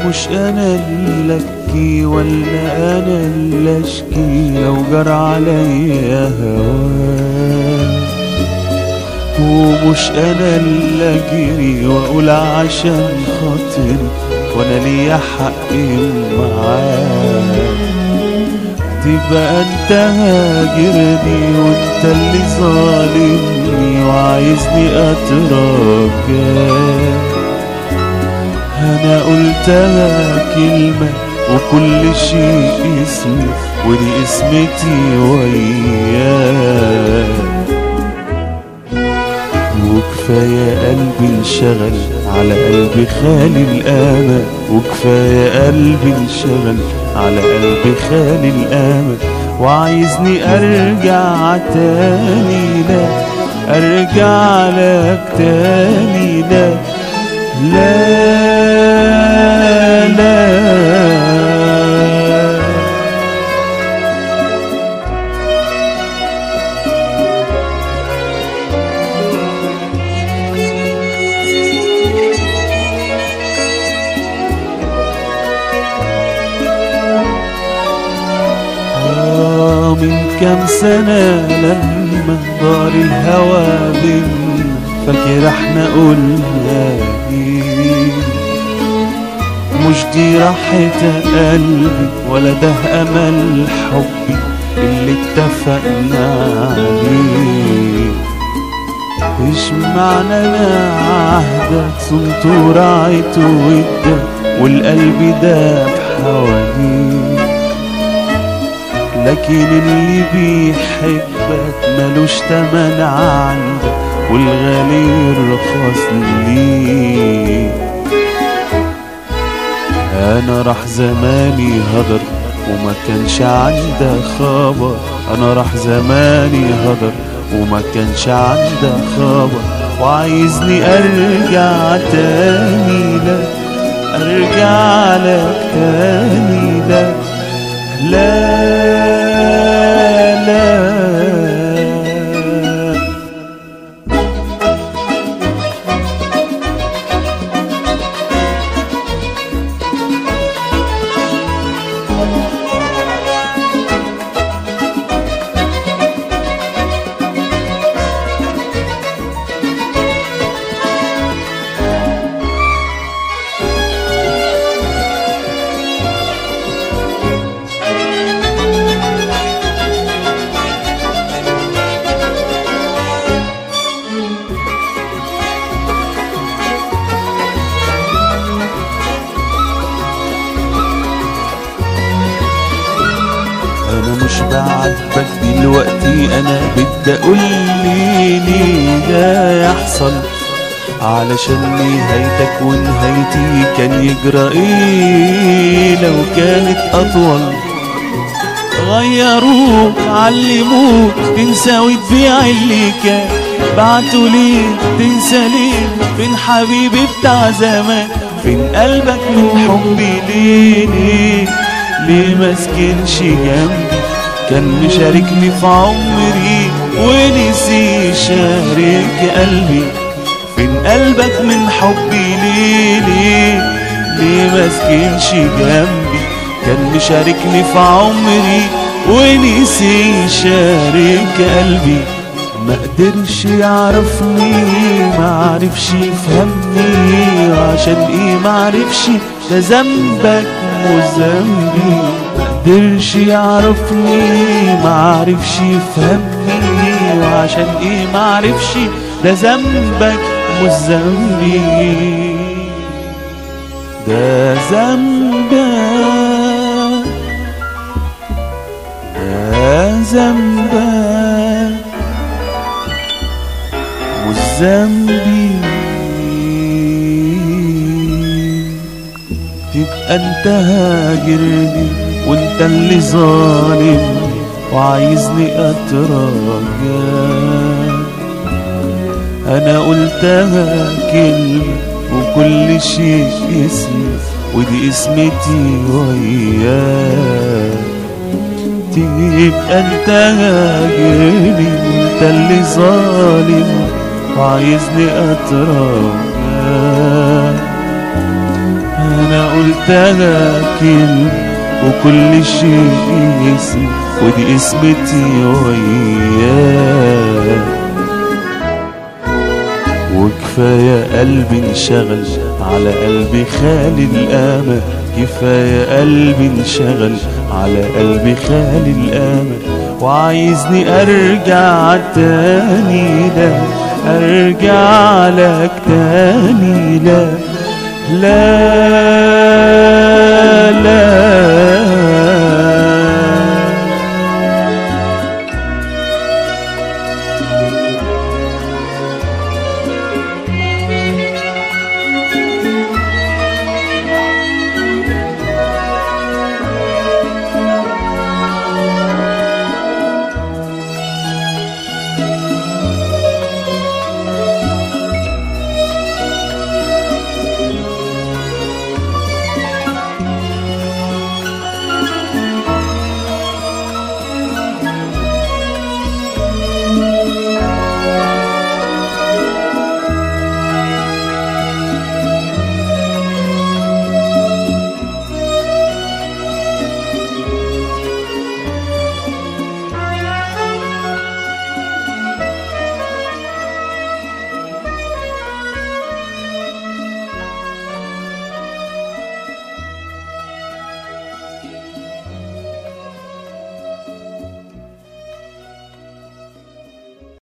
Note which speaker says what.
Speaker 1: ومش انا اللي ابكي ولا انا اللي اشكي لو جرى عليا هواك ومش انا اللي اجري واقول عشان خاطري وانا ليا حق معاك تبقى انت هاجرني وانت اللي ظالمني وعايزني اتراجع انا قلتها كلمة وكل شيء اسمي ودي اسمتي وياك وكفاية قلبي انشغل على قلبي خالي الامل وكفاية قلبي انشغل على قلبي خالي الامل وعايزني ارجع تاني لا ارجع لك تاني لا لا لا آه من كام سنة لما دار الهوى بينا فاكر احنا قلنا ايه مش دي راحة قلبي ولا ده أمل حبي اللي اتفقنا عليه ايش معنى انا عهدك صمت ورعيت ودك والقلب داب حواليك لكن اللي بيحبك ملوش تمن عندك والغالي يرخص ليه انا راح زماني هدر وما كانش عندك خبر انا راح زماني هدر وما كانش عندك خبر وعايزني ارجع تاني لك ارجع لك تاني لك لا لا انا مش بعاتبك دلوقتي انا بدي اقول لي ليه ده يحصل علشان نهايتك ونهايتي كان يجرى ايه لو كانت اطول غيروك علموك تنسى وتبيع اللي كان بعتوا ليه تنسى ليه فين حبيبي بتاع زمان فين قلبك من حبي ليه ليه ليه مسكنش جنبي كان مشاركني في عمري ونسي يشارك قلبي فين قلبك من حبي ليه ليه ليه مسكنش جنبي كان مشاركني في عمري ونسي يشارك قلبي ما قدرش يعرفني ما عرفش يفهمني وعشان ايه ما عرفش ده ذنبك مش ذنبي ما قدرش يعرفني ما عرفش يفهمني وعشان ايه ما عرفش ده ذنبك مش ذنبي ده ذنبك ده ذنبك مش ذنبي تبقى انت هاجرني وانت اللي ظالم وعايزني اتراجع انا قلتها كلمة وكل شيء اسمي ودي اسمتي وياك تبقى انت هاجرني وانت اللي ظالم وعايزني اتراجع انا قلتها كلمة وكل شيء اسم ودي اسمتي وياك وكفاية قلبي انشغل على قلبي خالي الأمل كفاية قلبي انشغل على قلبي خالي الأمل وعايزني أرجع تاني لا أرجع لك تاني لا لا لا